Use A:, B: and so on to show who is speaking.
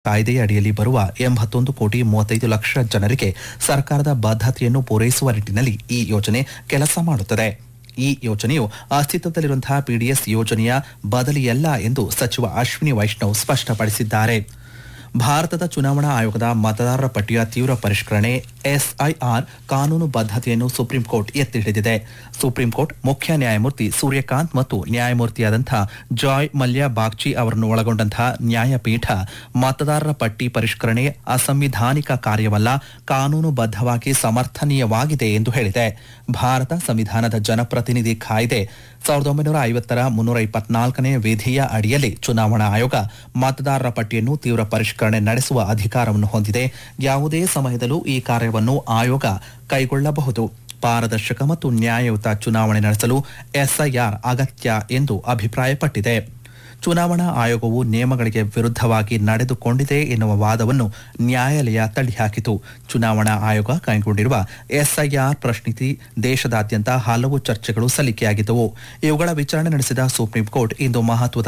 A: ಕಾಯ್ದೆಯ ಅಡಿಯಲ್ಲಿ ಬರುವ ಎಂಬತ್ತೊಂದು ಕೋಟಿ ಮೂವತ್ತೈದು ಲಕ್ಷ ಜನರಿಗೆ ಸರ್ಕಾರದ ಬದ್ಧತೆಯನ್ನು ಪೂರೈಸುವ ನಿಟ್ಟಿನಲ್ಲಿ ಈ ಯೋಜನೆ ಕೆಲಸ ಮಾಡುತ್ತದೆ ಈ ಯೋಜನೆಯು ಅಸ್ತಿತ್ವದಲ್ಲಿರುವಂತಹ ಪಿಡಿಎಸ್ ಯೋಜನೆಯ ಬದಲಿಯಲ್ಲ ಎಂದು ಸಚಿವ ಅಶ್ವಿನಿ ವೈಷ್ಣವ್ ಸ್ಪಷ್ಟಪಡಿಸಿದ್ದಾರೆ ಭಾರತದ ಚುನಾವಣಾ ಆಯೋಗದ ಮತದಾರರ ಪಟ್ಟಿಯ ತೀವ್ರ ಪರಿಷ್ಕರಣೆ ಎಸ್ಐಆರ್ ಕಾನೂನು ಬದ್ಧತೆಯನ್ನು ಸುಪ್ರೀಂ ಕೋರ್ಟ್ ಎತ್ತಿ ಹಿಡಿದಿದೆ ಸುಪ್ರೀಂ ಕೋರ್ಟ್ ಮುಖ್ಯ ನ್ಯಾಯಮೂರ್ತಿ ಸೂರ್ಯಕಾಂತ್ ಮತ್ತು ನ್ಯಾಯಮೂರ್ತಿಯಾದಂಥ ಜಾಯ್ ಮಲ್ಯ ಬಾಗ್ಚಿ ಅವರನ್ನು ಒಳಗೊಂಡಂತಹ ನ್ಯಾಯಪೀಠ ಮತದಾರರ ಪಟ್ಟಿ ಪರಿಷ್ಕರಣೆ ಅಸಂವಿಧಾನಿಕ ಕಾರ್ಯವಲ್ಲ ಕಾನೂನುಬದ್ಧವಾಗಿ ಸಮರ್ಥನೀಯವಾಗಿದೆ ಎಂದು ಹೇಳಿದೆ ಭಾರತ ಸಂವಿಧಾನದ ಜನಪ್ರತಿನಿಧಿ ಕಾಯ್ದೆ ಸಾವಿರದ ಒಂಬೈನೂರ ಐವತ್ತರ ಮುನ್ನೂರ ಇಪ್ಪತ್ನಾಲ್ಕನೇ ವಿಧಿಯ ಅಡಿಯಲ್ಲಿ ಚುನಾವಣಾ ಆಯೋಗ ಮತದಾರರ ಪಟ್ಟಿಯನ್ನು ತೀವ್ರ ಪರಿಷ್ಕರಣೆ ನಡೆಸುವ ಅಧಿಕಾರವನ್ನು ಹೊಂದಿದೆ ಯಾವುದೇ ಸಮಯದಲ್ಲೂ ಈ ಕಾರ್ಯವನ್ನು ಆಯೋಗ ಕೈಗೊಳ್ಳಬಹುದು ಪಾರದರ್ಶಕ ಮತ್ತು ನ್ಯಾಯಯುತ ಚುನಾವಣೆ ನಡೆಸಲು ಎಸ್ಐಆರ್ ಅಗತ್ಯ ಎಂದು ಅಭಿಪ್ರಾಯಪಟ್ಟಿದೆ ಚುನಾವಣಾ ಆಯೋಗವು ನಿಯಮಗಳಿಗೆ ವಿರುದ್ಧವಾಗಿ ನಡೆದುಕೊಂಡಿದೆ ಎನ್ನುವ ವಾದವನ್ನು ನ್ಯಾಯಾಲಯ ತಳ್ಳಿಹಾಕಿತು ಚುನಾವಣಾ ಆಯೋಗ ಕೈಗೊಂಡಿರುವ ಎಸ್ಐಆರ್ ಪ್ರಶ್ನಿಸಿ ದೇಶದಾದ್ಯಂತ ಹಲವು ಚರ್ಚೆಗಳು ಸಲ್ಲಿಕೆಯಾಗಿದ್ದವು ಇವುಗಳ ವಿಚಾರಣೆ ನಡೆಸಿದ ಸುಪ್ರೀಂ ಕೋರ್ಟ್ ಇಂದು ಮಹತ್ವದ